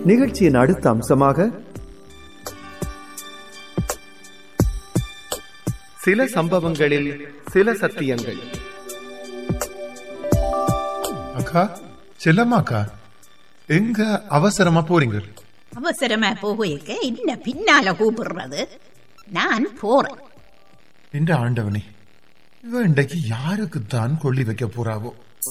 நிகழ்ச்சியின் அடுத்த அம்சமாக சில சம்பவங்களில் சில சத்தியங்கள் அக்கா செல்லம்மாக்கா எங்க அவசரமா போறீங்க அவசரமா போக என்ன பின்னால கூப்பிடுறது நான் போறேன் என்ற ஆண்டவனே இவ இன்றைக்கு யாருக்கு தான் கொள்ளி வைக்க போறாவோ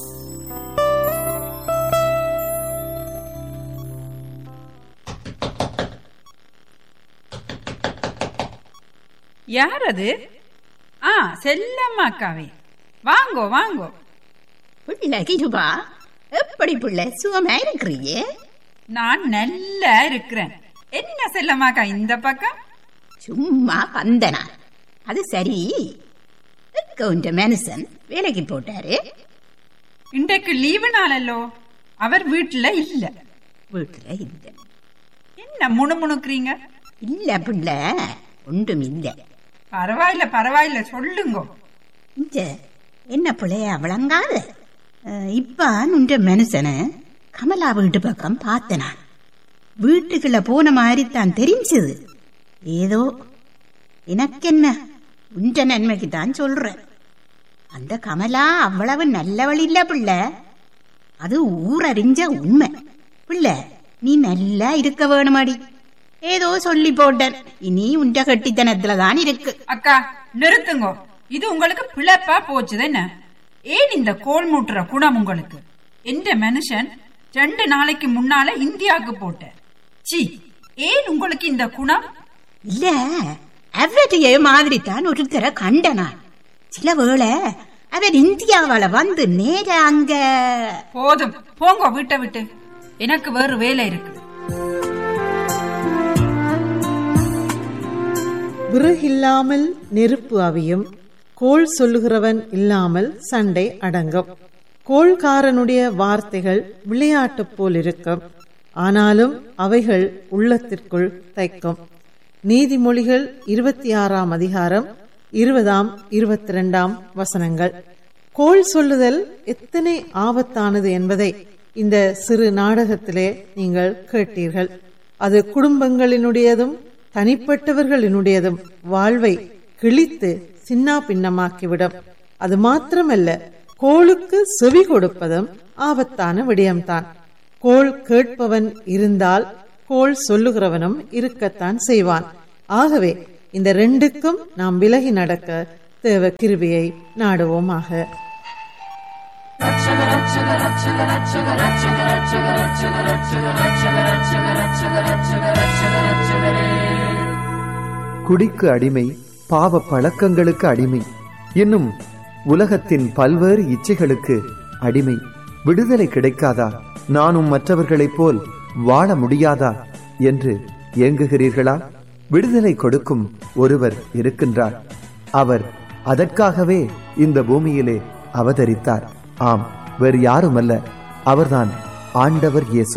யார் அது ஆ செல்லம்மா அக்காவே வாங்கோ வாங்கோ பிள்ளை கிருபா எப்படி பிள்ளை சுகமா இருக்கிறீங்க நான் நல்லா இருக்கிறேன் என்ன செல்லம்மாக்கா இந்த பக்கம் சும்மா வந்தனா அது சரி உண்ட மனுஷன் வேலைக்கு போட்டாரு இன்றைக்கு லீவு நாளல்லோ அவர் வீட்டுல இல்ல வீட்டுல இல்ல என்ன முணுமுணுக்குறீங்க இல்ல பிள்ளை ஒன்றும் இல்ல பரவாயில்ல பரவாயில்ல சொல்லுங்க இந்த என்ன பிள்ளைய அவளங்காத இப்ப உண்ட மனுஷனை கமலா வீட்டு பக்கம் பார்த்தனா வீட்டுக்குள்ள போன மாதிரி தான் தெரிஞ்சது ஏதோ எனக்கென்ன உண்ட நன்மைக்கு தான் சொல்றேன் அந்த கமலா அவ்வளவு நல்லவள் இல்ல பிள்ளை அது ஊரறிஞ்ச உண்மை பிள்ளை நீ நல்லா இருக்க வேணுமாடி ஏதோ சொல்லி போட்டேன் இனி உண்ட கட்டித்தனத்துல தான் இருக்கு அக்கா நிறுத்துங்க இது உங்களுக்கு பிழப்பா போச்சுது என்ன ஏன் இந்த கோல் மூட்டுற குணம் உங்களுக்கு எந்த மனுஷன் ரெண்டு நாளைக்கு முன்னால இந்தியாவுக்கு போட்ட சி ஏன் உங்களுக்கு இந்த குணம் இல்ல அவரைய மாதிரி தான் ஒருத்தரை கண்டனா சில வேளை அவர் இந்தியாவால வந்து நேர அங்க போதும் போங்க வீட்டை விட்டு எனக்கு வேறு வேலை இருக்கு விறகில்லாமல் நெருப்பு அவியும் கோள் சொல்லுகிறவன் இல்லாமல் சண்டை அடங்கும் கோள்காரனுடைய வார்த்தைகள் விளையாட்டு போல் இருக்கும் ஆனாலும் அவைகள் உள்ளத்திற்குள் தைக்கும் நீதிமொழிகள் இருபத்தி ஆறாம் அதிகாரம் இருபதாம் இருபத்தி ரெண்டாம் வசனங்கள் கோள் சொல்லுதல் எத்தனை ஆபத்தானது என்பதை இந்த சிறு நாடகத்திலே நீங்கள் கேட்டீர்கள் அது குடும்பங்களினுடையதும் தனிப்பட்டவர்களினுடையதும் வாழ்வை கிழித்து சின்னா பின்னமாக்கிவிடும் அது மாத்திரமல்ல கோளுக்கு செவி கொடுப்பதும் ஆபத்தான விடயம்தான் கோள் கேட்பவன் இருந்தால் கோள் சொல்லுகிறவனும் இருக்கத்தான் செய்வான் ஆகவே இந்த ரெண்டுக்கும் நாம் விலகி நடக்க தேவ கிருபியை நாடுவோமாக குடிக்கு அடிமை பாவ பழக்கங்களுக்கு அடிமை இன்னும் உலகத்தின் பல்வேறு இச்சைகளுக்கு அடிமை விடுதலை கிடைக்காதா நானும் மற்றவர்களைப் போல் வாழ முடியாதா என்று ஏங்குகிறீர்களா விடுதலை கொடுக்கும் ஒருவர் இருக்கின்றார் அவர் அதற்காகவே இந்த பூமியிலே அவதரித்தார் ஆம் வேறு யாருமல்ல அவர்தான் ஆண்டவர் இயேசு